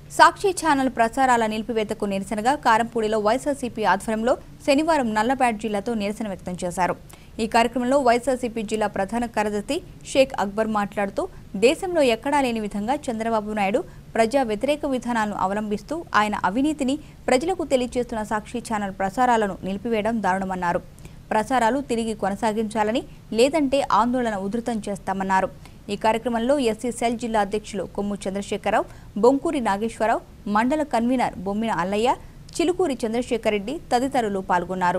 సాక్షి channel ప్రసారాల నిలిపివేతకు నిరసనగా కారంపూడిలో వైఎస్ఆర్సీపీ ఆధ్వర్యంలో శనివారం నల్లబేట్ జిల్లాతో నిరసన వ్యక్తం చేశారు ఈ కార్యక్రమంలో వైఎస్ఆర్సీపీ జిల్లా ప్రధాన కార్యదర్శి షేక్ అక్బర్ మాట్లాడుతూ దేశంలో ఎక్కడా లేని విధంగా చంద్రబాబు నాయుడు ప్రజా వ్యతిరేక విధానాలను అవలంబిస్తూ ఆయన అవినీతిని ప్రజలకు తెలియజేస్తున్న సాక్షి ఛానల్ ప్రసారాలను నిలిపివేయడం దారుణమన్నారు ప్రసారాలు తిరిగి కొనసాగించాలని లేదంటే ఆందోళన ఉధృతం చేస్తామన్నారు ఈ కార్యక్రమంలో ఎస్సీ సెల్ జిల్లా అధ్యక్షులు కొమ్ము చంద్రశేఖరరావు బొంకూరి నాగేశ్వరరావు మండల కన్వీనర్ బొమ్మిన అల్లయ్య చిలుకూరి చంద్రశేఖర్ రెడ్డి తదితరులు పాల్గొన్నారు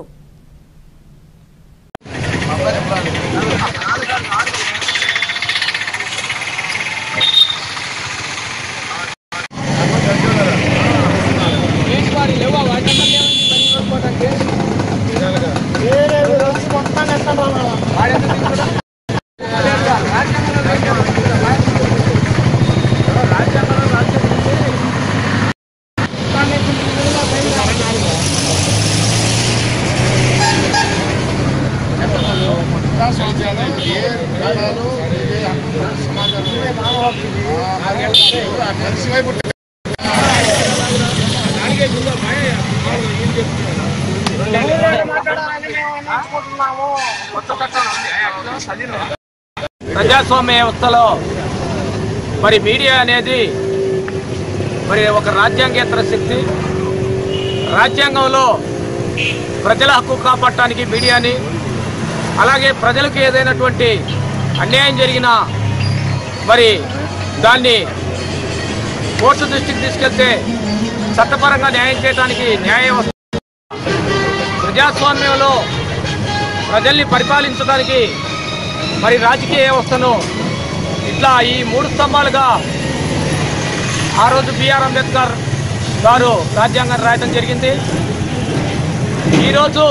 ప్రజాస్వామ్య వ్యవస్థలో మరి మీడియా అనేది మరి ఒక రాజ్యాంగేతర శక్తి రాజ్యాంగంలో ప్రజల హక్కు కాపాడటానికి మీడియాని అలాగే ప్రజలకు ఏదైనటువంటి అన్యాయం జరిగినా మరి దాన్ని కోర్టు దృష్టికి తీసుకెళ్తే చట్టపరంగా న్యాయం చేయడానికి న్యాయ వ్యవస్థ ప్రజాస్వామ్యంలో ప్రజల్ని పరిపాలించడానికి మరి రాజకీయ వ్యవస్థను ఇట్లా ఈ మూడు స్తంభాలుగా ఆ రోజు బిఆర్ అంబేద్కర్ గారు రాజ్యాంగం రాయటం జరిగింది ఈరోజు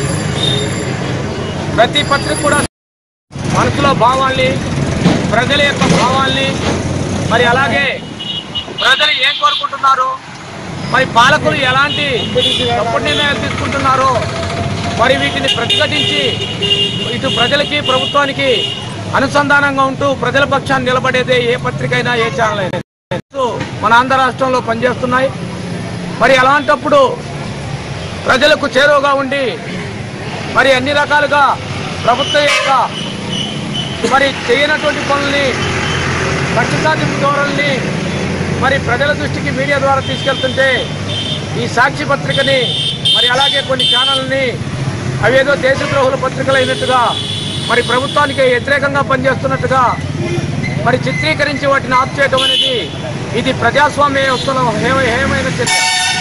ప్రతి పత్రిక కూడా మనసులో భావాల్ని ప్రజల యొక్క భావాల్ని మరి అలాగే ప్రజలు ఏం కోరుకుంటున్నారు మరి పాలకులు ఎలాంటి తప్పుడు నిర్ణయాలు తీసుకుంటున్నారో మరి వీటిని ప్రతిఘటించి ఇటు ప్రజలకి ప్రభుత్వానికి అనుసంధానంగా ఉంటూ ప్రజల పక్షాన్ని నిలబడేదే ఏ పత్రిక అయినా ఏ ఛానల్ అయినా మన ఆంధ్ర రాష్ట్రంలో పనిచేస్తున్నాయి మరి అలాంటప్పుడు ప్రజలకు చేరువగా ఉండి మరి అన్ని రకాలుగా ప్రభుత్వం యొక్క మరి చేయనటువంటి పనుల్ని పక్షసాధింపు ధోరణిని మరి ప్రజల దృష్టికి మీడియా ద్వారా తీసుకెళ్తుంటే ఈ సాక్షి పత్రికని మరి అలాగే కొన్ని ఛానల్ని అవేదో దేశద్రోహుల పత్రికలు అయినట్టుగా మరి ప్రభుత్వానికి వ్యతిరేకంగా పనిచేస్తున్నట్టుగా మరి చిత్రీకరించి వాటిని ఆఫ్ చేయడం అనేది ఇది ప్రజాస్వామ్య వ్యవస్థలో హేమ హేమైన చర్య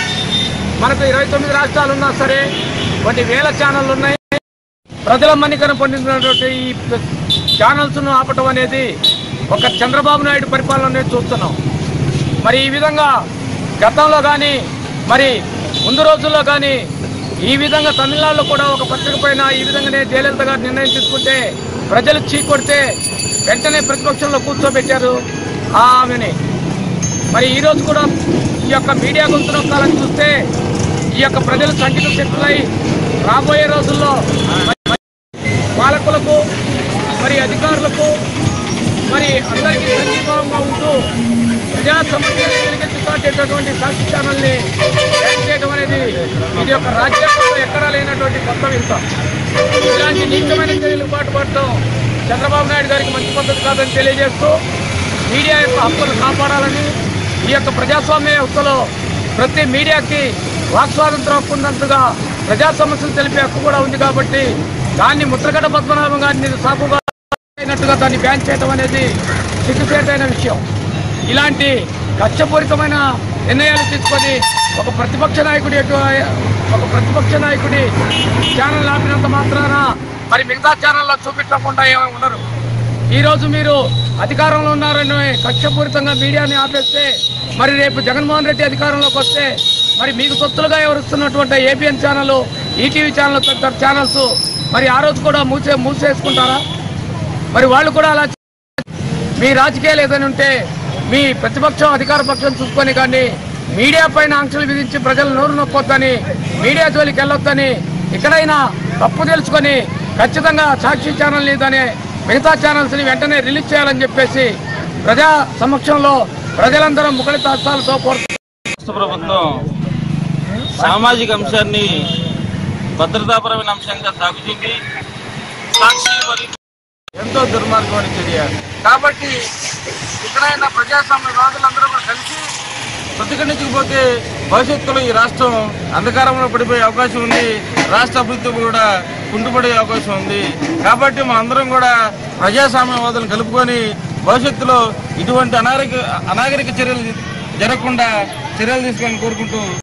మనకు ఇరవై తొమ్మిది రాష్ట్రాలు ఉన్నా సరే కొన్ని వేల ఛానళ్ళు ఉన్నాయి ప్రజల మన్నికన పొందినటువంటి ఈ ఛానల్స్ ను ఆపటం అనేది ఒక చంద్రబాబు నాయుడు పరిపాలన చూస్తున్నాం మరి ఈ విధంగా గతంలో కానీ మరి ముందు రోజుల్లో కానీ ఈ విధంగా తమిళనాడులో కూడా ఒక పత్రిక పైన ఈ విధంగానే జయలలిత గారు నిర్ణయం తీసుకుంటే ప్రజలు చీకొడితే వెంటనే ప్రతిపక్షంలో కూర్చోబెట్టారు ఆమెని మరి ఈ రోజు కూడా ఈ యొక్క మీడియా గొంతునొక్కాలని చూస్తే ఈ యొక్క ప్రజలు సంఖ్యకు శక్తులై రాబోయే రోజుల్లో మరి పాలకులకు మరి అధికారులకు మరి అందరికీ సంజీవంగా ఉంటూ ప్రజా సమస్యలు వెలిగెత్తుతాటేటటువంటి సాక్షి ఛానల్ని బ్యాన్ చేయడం అనేది ఇది ఒక రాజ్యాంగంలో ఎక్కడా లేనటువంటి కొత్త వింత ఇలాంటి నీచమైన చర్యలు పాటుపడటం చంద్రబాబు నాయుడు గారికి మంచి పద్ధతి కాదని తెలియజేస్తూ మీడియా యొక్క హక్కులు కాపాడాలని ఈ యొక్క ప్రజాస్వామ్య వ్యవస్థలో ప్రతి మీడియాకి వాక్ స్వాతంత్రం హక్కు ఉన్నంతగా ప్రజా సమస్యలు తెలిపే హక్కు కూడా ఉంది కాబట్టి దాన్ని ముద్రగడ పద్మనాభం గారిని సాకుగా అయినట్టుగా దాన్ని బ్యాన్ చేయడం అనేది సిగ్గుచేటైన విషయం ఇలాంటి కక్షపూరితమైన నిర్ణయాలు తీసుకొని ఒక ప్రతిపక్ష నాయకుడి యొక్క ఒక ప్రతిపక్ష నాయకుడి ఛానల్ ఆపినంత మాత్రాన మరి మిగతా ఛానల్లో చూపించకుండా ఏమీ ఉండరు ఈ రోజు మీరు అధికారంలో ఉన్నారని కక్షపూరితంగా మీడియాని ఆపేస్తే మరి రేపు జగన్మోహన్ రెడ్డి అధికారంలోకి వస్తే మరి మీకు సొత్తులుగా ఎవరిస్తున్నటువంటి ఏబిఎన్ ఛానల్ ఈటీవీ ఛానల్ తదితర ఛానల్స్ మరి ఆ రోజు కూడా మూసే మూసేసుకుంటారా మరి వాళ్ళు కూడా అలా మీ రాజకీయాలు ఏదైనా ఉంటే మీ ప్రతిపక్షం అధికార పక్షం చూసుకొని కానీ మీడియా పైన ఆంక్షలు విధించి ప్రజలు నోరు నొక్కొద్దని మీడియా జోలికి వెళ్ళొద్దని ఎక్కడైనా తప్పు తెలుసుకొని ఖచ్చితంగా సాక్షి ఛానల్ దాని మిగతా ఛానల్స్ని వెంటనే రిలీజ్ చేయాలని చెప్పేసి ప్రజా సమక్షంలో ప్రజలందరం ముఖలిత హస్తాలతో కోరుతున్నారు రాష్ట్ర ప్రభుత్వం సామాజిక అంశాన్ని భద్రతాపరమైన అంశంగా సాగు చూపి సాక్షి మరియు ఎంతో దుర్మార్గమైన చర్య కాబట్టి ఇక్కడైనా ప్రజాస్వామ్యవాదులందరూ కూడా కలిసి ప్రతిఘటించకపోతే భవిష్యత్తులో ఈ రాష్ట్రం అంధకారంలో పడిపోయే అవకాశం ఉంది రాష్ట్ర అభివృద్ధి కూడా కుంటుపడే అవకాశం ఉంది కాబట్టి మా అందరం కూడా ప్రజాస్వామ్యవాదులను కలుపుకొని భవిష్యత్తులో ఇటువంటి అనాగరిక అనాగరిక చర్యలు జరగకుండా చర్యలు తీసుకోవాలని కోరుకుంటూ